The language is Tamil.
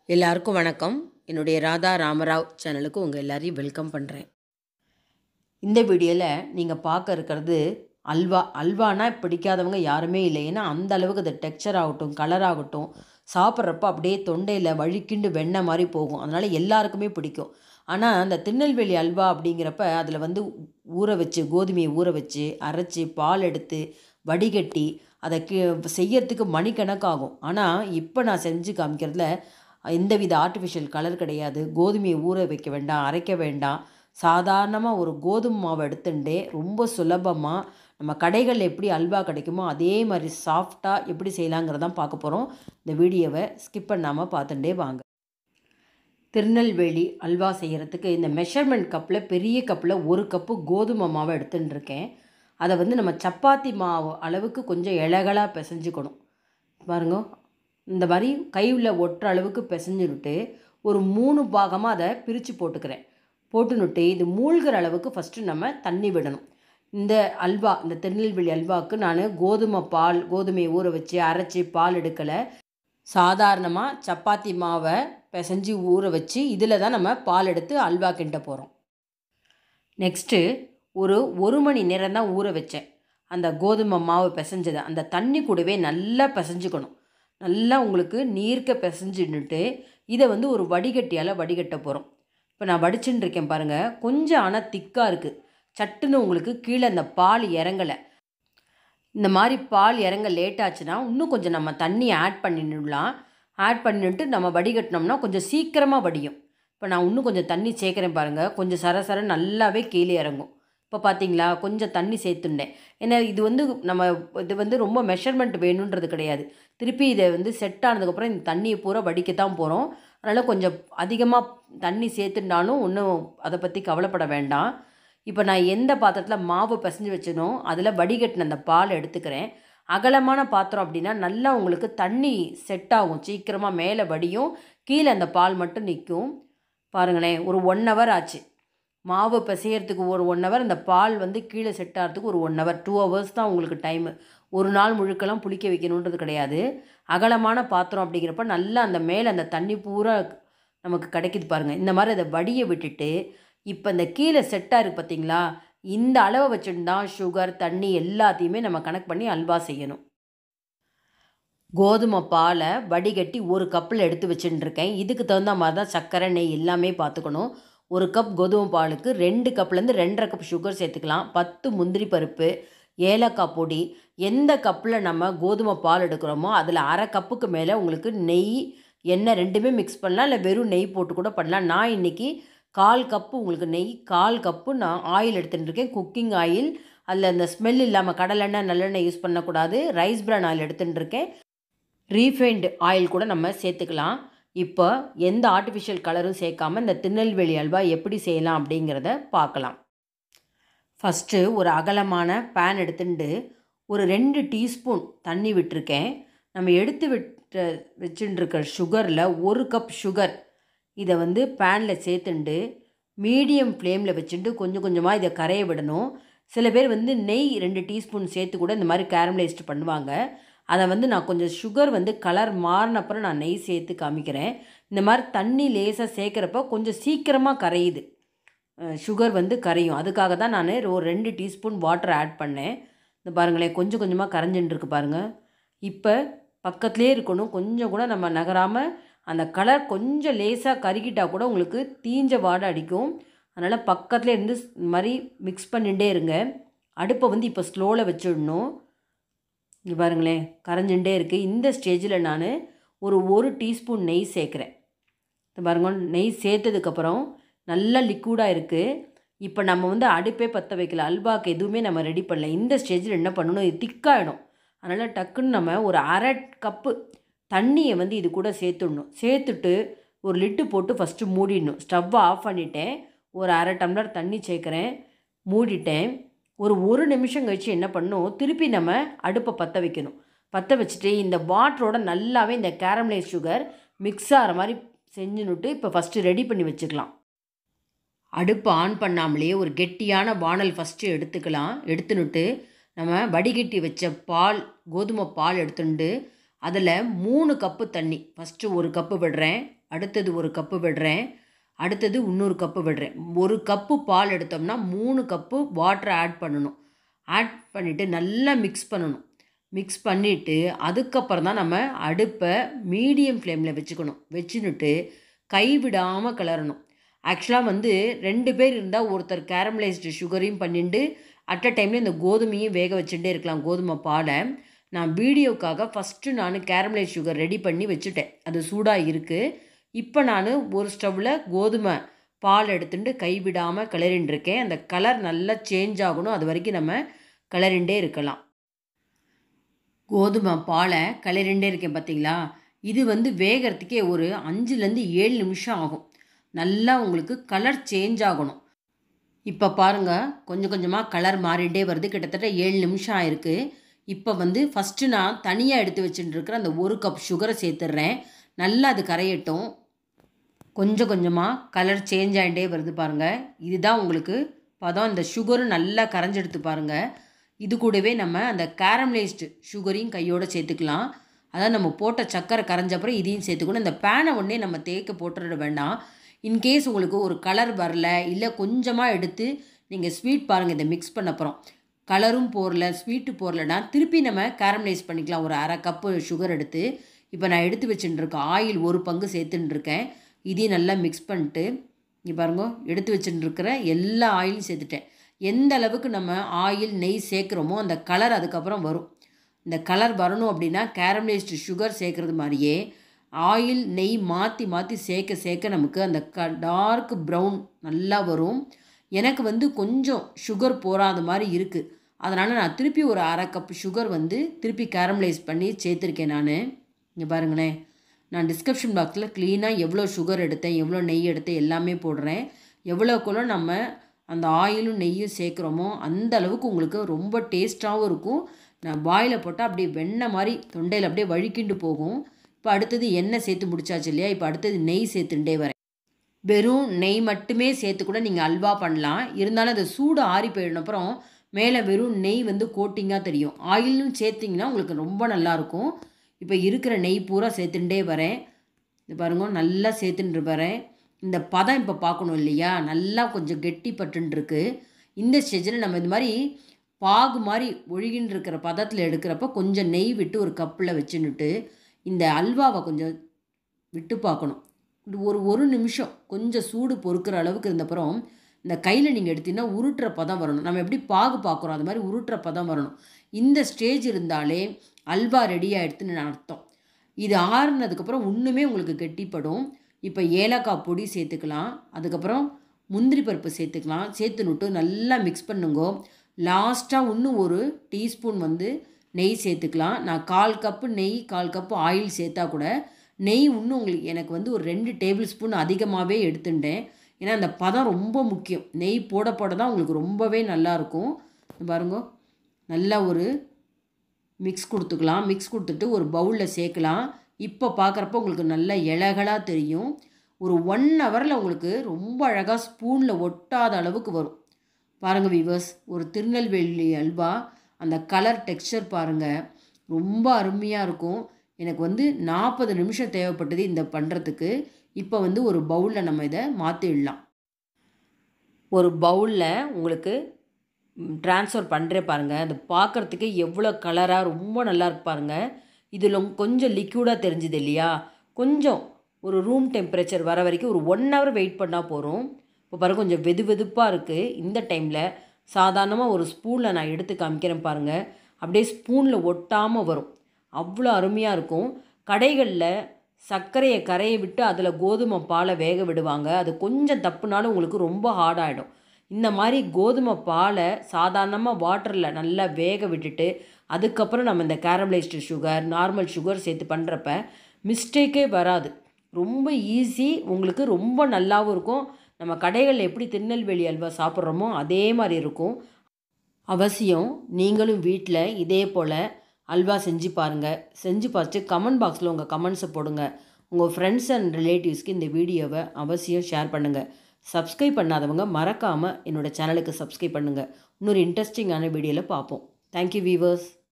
எல்லாருக்கும் வணக்கம் என்னுடைய ராதா ராமராவ் சேனலுக்கு உங்கள் எல்லாரையும் வெல்கம் பண்ணுறேன் இந்த வீடியோவில் நீங்கள் பார்க்க இருக்கிறது அல்வா அல்வானா பிடிக்காதவங்க யாருமே இல்லை ஏன்னா அந்த அளவுக்கு அது டெக்ஸ்சர் ஆகட்டும் கலர் ஆகட்டும் சாப்பிட்றப்ப அப்படியே தொண்டையில் வழிக்கிண்டு வெண்ணெய் மாதிரி போகும் அதனால் எல்லாருக்குமே பிடிக்கும் ஆனால் அந்த திருநெல்வேலி அல்வா அப்படிங்கிறப்ப அதில் வந்து ஊற வச்சு கோதுமையை ஊற வச்சு அரைச்சி பால் எடுத்து வடிகட்டி அதை கி செய்யறதுக்கு மணிக்கணக்காகும் ஆனால் இப்போ நான் செஞ்சு காமிக்கிறதுல எந்தவித ஆர்டிஃபிஷியல் கலர் கிடையாது கோதுமையை ஊற வைக்க வேண்டாம் அரைக்க வேண்டாம் சாதாரணமாக ஒரு கோதுமை மாவை எடுத்துட்டே ரொம்ப சுலபமாக நம்ம கடைகளில் எப்படி அல்வா கிடைக்குமோ அதே மாதிரி சாஃப்டாக எப்படி செய்யலாங்கிறதான் பார்க்க போகிறோம் இந்த வீடியோவை ஸ்கிப் பண்ணாமல் பார்த்துட்டே வாங்க திருநெல்வேலி அல்வா செய்கிறதுக்கு இந்த மெஷர்மெண்ட் கப்பில் பெரிய கப்பில் ஒரு கப்பு கோதுமை மாவை எடுத்துன்னு இருக்கேன் அதை வந்து நம்ம சப்பாத்தி மாவு அளவுக்கு கொஞ்சம் இலகலாக பிசைஞ்சுக்கணும் பாருங்க இந்த மாதிரி கையில் ஒட்டுற அளவுக்கு பிசைஞ்சுட்டு ஒரு மூணு பாகமாக அதை பிரித்து போட்டுக்கிறேன் போட்டுனுட்டு இது மூழ்கிற அளவுக்கு ஃபஸ்ட்டு நம்ம தண்ணி விடணும் இந்த அல்வா இந்த திருநெல்வேலி அல்வாவுக்கு நான் கோதுமை பால் கோதுமையை ஊற வச்சு அரைச்சி பால் எடுக்கலை சாதாரணமாக சப்பாத்தி மாவை பிசைஞ்சு ஊற வச்சு இதில் தான் நம்ம பால் எடுத்து அல்வா கிண்ட போகிறோம் நெக்ஸ்ட்டு ஒரு ஒரு மணி நேரம் தான் ஊற வச்சேன் அந்த கோதுமை மாவு பிசைஞ்சதை அந்த தண்ணி கூடவே நல்லா பிசைஞ்சுக்கணும் நல்லா உங்களுக்கு நீர்க்க பிசைஞ்சுன்னுட்டு இதை வந்து ஒரு வடிகட்டியால் வடிகட்ட போகிறோம் இப்போ நான் வடிச்சுன்னு இருக்கேன் பாருங்கள் கொஞ்சம் ஆனால் திக்காக இருக்குது சட்டுன்னு உங்களுக்கு கீழே அந்த பால் இறங்கலை இந்த மாதிரி பால் இறங்க லேட் ஆச்சுன்னா இன்னும் கொஞ்சம் நம்ம தண்ணி ஆட் பண்ணிடலாம் ஆட் பண்ணிட்டு நம்ம வடிகட்டினோம்னா கொஞ்சம் சீக்கிரமாக வடியும் இப்போ நான் இன்னும் கொஞ்சம் தண்ணி சேர்க்குறேன் பாருங்கள் கொஞ்சம் சரசர நல்லாவே கீழே இறங்கும் இப்போ பார்த்தீங்களா கொஞ்சம் தண்ணி சேர்த்துட்டேன் ஏன்னா இது வந்து நம்ம இது வந்து ரொம்ப மெஷர்மெண்ட் வேணுன்றது கிடையாது திருப்பி இதை வந்து செட் ஆனதுக்கப்புறம் இந்த தண்ணியை பூரா வடிக்கத்தான் போகிறோம் அதனால் கொஞ்சம் அதிகமாக தண்ணி சேர்த்துட்டாலும் ஒன்றும் அதை பற்றி கவலைப்பட வேண்டாம் இப்போ நான் எந்த பாத்திரத்தில் மாவு பிசைஞ்சு வச்சனோ அதில் வடிகட்டின அந்த பால் எடுத்துக்கிறேன் அகலமான பாத்திரம் அப்படின்னா நல்லா உங்களுக்கு தண்ணி செட் ஆகும் சீக்கிரமாக மேலே வடியும் கீழே அந்த பால் மட்டும் நிற்கும் பாருங்களேன் ஒரு ஒன் ஹவர் ஆச்சு மாவு பிசையறதுக்கு ஒரு ஒன் ஹவர் அந்த பால் வந்து கீழே செட் ஆகிறதுக்கு ஒரு ஒன் ஹவர் டூ ஹவர்ஸ் தான் உங்களுக்கு டைமு ஒரு நாள் முழுக்கெல்லாம் புளிக்க வைக்கணுன்றது கிடையாது அகலமான பாத்திரம் அப்படிங்கிறப்ப நல்லா அந்த மேலே அந்த தண்ணி பூரா நமக்கு கிடைக்கிது பாருங்கள் இந்த மாதிரி அதை வடியை விட்டுட்டு இப்போ இந்த கீழே செட்டாக இருக்குது பார்த்தீங்களா இந்த அளவை வச்சுட்டு தான் சுகர் தண்ணி எல்லாத்தையுமே நம்ம கணக்கு பண்ணி அல்வா செய்யணும் கோதுமை பாலை வடிகட்டி ஒரு கப்பில் எடுத்து வச்சுட்டுருக்கேன் இதுக்கு தகுந்த மாதிரி தான் சர்க்கரை நெய் எல்லாமே பார்த்துக்கணும் ஒரு கப் கோதுமை பாலுக்கு ரெண்டு கப்லேருந்து ரெண்டரை கப் சுகர் சேர்த்துக்கலாம் பத்து முந்திரி பருப்பு ஏலக்காய் பொடி எந்த கப்பில் நம்ம கோதுமை பால் எடுக்கிறோமோ அதில் அரை கப்புக்கு மேலே உங்களுக்கு நெய் எண்ணெய் ரெண்டுமே மிக்ஸ் பண்ணலாம் இல்லை வெறும் நெய் போட்டு கூட பண்ணலாம் நான் இன்றைக்கி கால் கப்பு உங்களுக்கு நெய் கால் கப்பு நான் ஆயில் எடுத்துகிட்டு இருக்கேன் குக்கிங் ஆயில் அதில் அந்த ஸ்மெல் இல்லாமல் கடலெண்ணெய் நல்லெண்ணெய் யூஸ் பண்ணக்கூடாது ரைஸ் பிரான் ஆயில் எடுத்துகிட்டு இருக்கேன் ரீஃபைண்டு ஆயில் கூட நம்ம சேர்த்துக்கலாம் இப்போ எந்த ஆர்டிஃபிஷியல் கலரும் சேர்க்காம இந்த திருநெல்வேலி அல்வா எப்படி செய்யலாம் அப்படிங்கிறத பார்க்கலாம் ஃபஸ்ட்டு ஒரு அகலமான பேன் எடுத்துட்டு ஒரு ரெண்டு டீஸ்பூன் தண்ணி விட்டுருக்கேன் நம்ம எடுத்து விட்டு வச்சுட்டுருக்க சுகரில் ஒரு கப் சுகர் இதை வந்து பேனில் சேர்த்துண்டு மீடியம் ஃப்ளேமில் வச்சுட்டு கொஞ்சம் கொஞ்சமாக இதை கரைய விடணும் சில பேர் வந்து நெய் ரெண்டு டீஸ்பூன் சேர்த்து கூட இந்த மாதிரி கேரமலைஸ்ட் பண்ணுவாங்க அதை வந்து நான் கொஞ்சம் சுகர் வந்து கலர் மாறினப்புறம் நான் நெய் சேர்த்து காமிக்கிறேன் இந்த மாதிரி தண்ணி லேசாக சேர்க்குறப்ப கொஞ்சம் சீக்கிரமாக கரையுது சுகர் வந்து கரையும் அதுக்காக தான் நான் ஒரு ரெண்டு டீஸ்பூன் வாட்டர் ஆட் பண்ணேன் இந்த பாருங்களேன் கொஞ்சம் கொஞ்சமாக கரைஞ்சுட்டுருக்கு பாருங்கள் இப்போ பக்கத்துலேயே இருக்கணும் கொஞ்சம் கூட நம்ம நகராமல் அந்த கலர் கொஞ்சம் லேசாக கருகிட்டால் கூட உங்களுக்கு தீஞ்ச வாடை அடிக்கும் அதனால் பக்கத்தில் இருந்து இந்த மாதிரி மிக்ஸ் பண்ணிகிட்டே இருங்க அடுப்பை வந்து இப்போ ஸ்லோவில் வச்சிடணும் இங்கே பாருங்களேன் கரைஞ்சுட்டே இருக்குது இந்த ஸ்டேஜில் நான் ஒரு ஒரு டீஸ்பூன் நெய் சேர்க்குறேன் இந்த பாருங்க நெய் சேர்த்ததுக்கப்புறம் நல்லா லிக்விடாக இருக்குது இப்போ நம்ம வந்து அடுப்பே பற்ற வைக்கல அல்வாக்கு எதுவுமே நம்ம ரெடி பண்ணல இந்த ஸ்டேஜில் என்ன பண்ணணும் இது திக்காகிடும் அதனால் டக்குன்னு நம்ம ஒரு அரை கப்பு தண்ணியை வந்து இது கூட சேர்த்துடணும் சேர்த்துட்டு ஒரு லிட்டு போட்டு ஃபஸ்ட்டு மூடிடணும் ஸ்டவ்வை ஆஃப் பண்ணிட்டேன் ஒரு அரை டம்ளர் தண்ணி சேர்க்குறேன் மூடிட்டேன் ஒரு ஒரு நிமிஷம் கழித்து என்ன பண்ணணும் திருப்பி நம்ம அடுப்பை பற்ற வைக்கணும் பற்ற வச்சுட்டு இந்த வாட்டரோட நல்லாவே இந்த கேரமலைஸ் சுகர் மிக்ஸ் ஆகிற மாதிரி செஞ்சுன்னுட்டு இப்போ ஃபஸ்ட்டு ரெடி பண்ணி வச்சுக்கலாம் அடுப்பு ஆன் பண்ணாமலே ஒரு கெட்டியான வானல் ஃபஸ்ட்டு எடுத்துக்கலாம் எடுத்துனுட்டு நம்ம வடிகட்டி வச்ச பால் கோதுமை பால் எடுத்துட்டு அதில் மூணு கப்பு தண்ணி ஃபஸ்ட்டு ஒரு கப்பு விடுறேன் அடுத்தது ஒரு கப்பு விடுறேன் அடுத்தது இன்னொரு கப்பு விடுறேன் ஒரு கப்பு பால் எடுத்தோம்னா மூணு கப்பு வாட்டரை ஆட் பண்ணணும் ஆட் பண்ணிவிட்டு நல்லா மிக்ஸ் பண்ணணும் மிக்ஸ் பண்ணிவிட்டு அதுக்கப்புறம் தான் நம்ம அடுப்பை மீடியம் ஃப்ளேமில் வச்சுக்கணும் வச்சுன்னுட்டு கை விடாமல் கிளறணும் ஆக்சுவலாக வந்து ரெண்டு பேர் இருந்தால் ஒருத்தர் கேரமலைஸ்டு சுகரையும் பண்ணிட்டு அட் அ டைமில் இந்த கோதுமையும் வேக வச்சுட்டே இருக்கலாம் கோதுமை பாலை நான் வீடியோக்காக ஃபஸ்ட்டு நான் கேரமலைஸ் சுகர் ரெடி பண்ணி வச்சுட்டேன் அது சூடாக இருக்குது இப்போ நான் ஒரு ஸ்டவ்வில் கோதுமை பால் எடுத்துட்டு கைவிடாமல் கிளறின்னு இருக்கேன் அந்த கலர் நல்லா சேஞ்ச் ஆகணும் அது வரைக்கும் நம்ம கிளறிண்டே இருக்கலாம் கோதுமை பாலை கிளறிண்டே இருக்கேன் பார்த்தீங்களா இது வந்து வேகிறதுக்கே ஒரு அஞ்சுலேருந்து ஏழு நிமிஷம் ஆகும் நல்லா உங்களுக்கு கலர் சேஞ்ச் ஆகணும் இப்போ பாருங்கள் கொஞ்சம் கொஞ்சமாக கலர் மாறிட்டே வருது கிட்டத்தட்ட ஏழு நிமிஷம் ஆயிருக்கு இப்போ வந்து ஃபஸ்ட்டு நான் தனியாக எடுத்து வச்சுட்டு இருக்கிற அந்த ஒரு கப் சுகரை சேர்த்துட்றேன் நல்லா அது கரையட்டும் கொஞ்சம் கொஞ்சமாக கலர் சேஞ்ச் ஆகிட்டே வருது பாருங்கள் இதுதான் உங்களுக்கு பதம் இந்த சுகரும் நல்லா கரைஞ்செடுத்து பாருங்கள் இது கூடவே நம்ம அந்த கேரமலைஸ்டு சுகரையும் கையோடு சேர்த்துக்கலாம் அதான் நம்ம போட்ட சக்கரை கரைஞ்சப்பறம் இதையும் சேர்த்துக்கணும் இந்த பேனை ஒன்றே நம்ம தேக்க போட்டுட வேண்டாம் இன்கேஸ் உங்களுக்கு ஒரு கலர் வரல இல்லை கொஞ்சமாக எடுத்து நீங்கள் ஸ்வீட் பாருங்கள் இதை மிக்ஸ் பண்ண அப்புறம் கலரும் போரல ஸ்வீட்டு போரலனா திருப்பி நம்ம கேரமலைஸ் பண்ணிக்கலாம் ஒரு அரை கப்பு சுகர் எடுத்து இப்போ நான் எடுத்து வச்சுட்டு இருக்கேன் ஆயில் ஒரு பங்கு சேர்த்துன்னு இருக்கேன் இதையும் நல்லா மிக்ஸ் பண்ணிட்டு இங்கே பாருங்க எடுத்து வச்சுட்டு இருக்கிற எல்லா ஆயிலும் சேர்த்துட்டேன் எந்த அளவுக்கு நம்ம ஆயில் நெய் சேர்க்குறோமோ அந்த கலர் அதுக்கப்புறம் வரும் இந்த கலர் வரணும் அப்படின்னா கேரமலைஸ்டு சுகர் சேர்க்குறது மாதிரியே ஆயில் நெய் மாற்றி மாற்றி சேர்க்க சேர்க்க நமக்கு அந்த க டார்க் ப்ரௌன் நல்லா வரும் எனக்கு வந்து கொஞ்சம் சுகர் போகாத மாதிரி இருக்குது அதனால் நான் திருப்பி ஒரு அரை கப் சுகர் வந்து திருப்பி கேரமலைஸ் பண்ணி சேர்த்துருக்கேன் நான் இங்கே பாருங்களேன் நான் டிஸ்கிரிப்ஷன் பாக்ஸில் க்ளீனாக எவ்வளோ சுகர் எடுத்தேன் எவ்வளோ நெய் எடுத்தேன் எல்லாமே போடுறேன் எவ்வளோக்குள்ள நம்ம அந்த ஆயிலும் நெய்யும் சேர்க்குறோமோ அந்த அளவுக்கு உங்களுக்கு ரொம்ப டேஸ்ட்டாகவும் இருக்கும் நான் வாயில் போட்டால் அப்படியே வெண்ணெய் மாதிரி தொண்டையில் அப்படியே வழுக்கிண்டு போகும் இப்போ அடுத்தது எண்ணெய் சேர்த்து முடிச்சாச்சு இல்லையா இப்போ அடுத்தது நெய் சேர்த்துட்டே வரேன் வெறும் நெய் மட்டுமே சேர்த்து கூட நீங்கள் அல்வா பண்ணலாம் இருந்தாலும் அது சூடு ஆறி போயிடும் அப்புறம் மேலே வெறும் நெய் வந்து கோட்டிங்காக தெரியும் ஆயிலும் சேர்த்திங்கன்னா உங்களுக்கு ரொம்ப நல்லாயிருக்கும் இப்போ இருக்கிற நெய் பூரா சேர்த்துட்டே வரேன் இது பாருங்க நல்லா சேர்த்துட்டு வரேன் இந்த பதம் இப்போ பார்க்கணும் இல்லையா நல்லா கொஞ்சம் கெட்டி பட்டுருக்கு இந்த ஸ்டேஜில் நம்ம இந்த மாதிரி பாகு மாதிரி ஒழுகின்னு இருக்கிற பதத்தில் எடுக்கிறப்ப கொஞ்சம் நெய் விட்டு ஒரு கப்பில் வச்சுன்னுட்டு இந்த அல்வாவை கொஞ்சம் விட்டு பார்க்கணும் இது ஒரு ஒரு நிமிஷம் கொஞ்சம் சூடு பொறுக்கிற அளவுக்கு இருந்தப்புறம் இந்த கையில் நீங்கள் எடுத்தீங்கன்னா உருட்டுற பதம் வரணும் நம்ம எப்படி பாகு பார்க்குறோம் அது மாதிரி உருட்டுற பதம் வரணும் இந்த ஸ்டேஜ் இருந்தாலே அல்வா ரெடி ஆகிடுதுன்னு அர்த்தம் இது ஆறுனதுக்கப்புறம் இன்னுமே உங்களுக்கு கெட்டிப்படும் இப்போ ஏலக்காய் பொடி சேர்த்துக்கலாம் அதுக்கப்புறம் முந்திரி பருப்பு சேர்த்துக்கலாம் சேர்த்துனுட்டு நல்லா மிக்ஸ் பண்ணுங்கோ லாஸ்ட்டாக இன்னும் ஒரு டீஸ்பூன் வந்து நெய் சேர்த்துக்கலாம் நான் கால் கப்பு நெய் கால் கப்பு ஆயில் சேர்த்தா கூட நெய் இன்னும் உங்களுக்கு எனக்கு வந்து ஒரு ரெண்டு டேபிள் ஸ்பூன் அதிகமாகவே எடுத்துட்டேன் ஏன்னா அந்த பதம் ரொம்ப முக்கியம் நெய் போட போட தான் உங்களுக்கு ரொம்பவே நல்லாயிருக்கும் பாருங்க நல்லா ஒரு மிக்ஸ் கொடுத்துக்கலாம் மிக்ஸ் கொடுத்துட்டு ஒரு பவுலில் சேர்க்கலாம் இப்போ பார்க்குறப்ப உங்களுக்கு நல்ல இலகலாக தெரியும் ஒரு ஒன் ஹவரில் உங்களுக்கு ரொம்ப அழகாக ஸ்பூனில் ஒட்டாத அளவுக்கு வரும் பாருங்கள் விவர்ஸ் ஒரு திருநெல்வேலி அல்வா அந்த கலர் டெக்ஸ்சர் பாருங்கள் ரொம்ப அருமையாக இருக்கும் எனக்கு வந்து நாற்பது நிமிஷம் தேவைப்பட்டது இந்த பண்ணுறதுக்கு இப்போ வந்து ஒரு பவுலில் நம்ம இதை மாற்றிடலாம் ஒரு பவுலில் உங்களுக்கு ட்ரான்ஸ்ஃபர் பண்ணுறேன் பாருங்கள் அது பார்க்குறதுக்கு எவ்வளோ கலராக ரொம்ப நல்லா இருக்கு பாருங்கள் இதில் கொஞ்சம் லிக்யூடாக தெரிஞ்சுது இல்லையா கொஞ்சம் ஒரு ரூம் டெம்பரேச்சர் வர வரைக்கும் ஒரு ஒன் ஹவர் வெயிட் பண்ணால் போகிறோம் இப்போ பாருங்கள் கொஞ்சம் வெது வெதுப்பாக இருக்குது இந்த டைமில் சாதாரணமாக ஒரு ஸ்பூனில் நான் எடுத்து காமிக்கிறேன் பாருங்கள் அப்படியே ஸ்பூனில் ஒட்டாமல் வரும் அவ்வளோ அருமையாக இருக்கும் கடைகளில் சர்க்கரையை கரையை விட்டு அதில் கோதுமை பாலை வேக விடுவாங்க அது கொஞ்சம் தப்புனாலும் உங்களுக்கு ரொம்ப ஹார்டாகிடும் இந்த மாதிரி கோதுமை பாலை சாதாரணமாக வாட்டரில் நல்லா வேக விட்டுட்டு அதுக்கப்புறம் நம்ம இந்த கேரமலைஸ்டு சுகர் நார்மல் சுகர் சேர்த்து பண்ணுறப்ப மிஸ்டேக்கே வராது ரொம்ப ஈஸி உங்களுக்கு ரொம்ப நல்லாவும் இருக்கும் நம்ம கடைகளில் எப்படி திருநெல்வேலி அல்வா சாப்பிட்றோமோ அதே மாதிரி இருக்கும் அவசியம் நீங்களும் வீட்டில் இதே போல் அல்வா செஞ்சு பாருங்கள் செஞ்சு பார்த்துட்டு கமெண்ட் பாக்ஸில் உங்கள் கமெண்ட்ஸை போடுங்க உங்கள் ஃப்ரெண்ட்ஸ் அண்ட் ரிலேட்டிவ்ஸ்க்கு இந்த வீடியோவை அவசியம் ஷேர் பண்ணுங்கள் சப்ஸ்கிரைப் பண்ணாதவங்க மறக்காமல் என்னோடய சேனலுக்கு சப்ஸ்கிரைப் பண்ணுங்கள் இன்னொரு இன்ட்ரெஸ்டிங்கான வீடியோவில் பார்ப்போம் தேங்க்யூ வீவர்ஸ்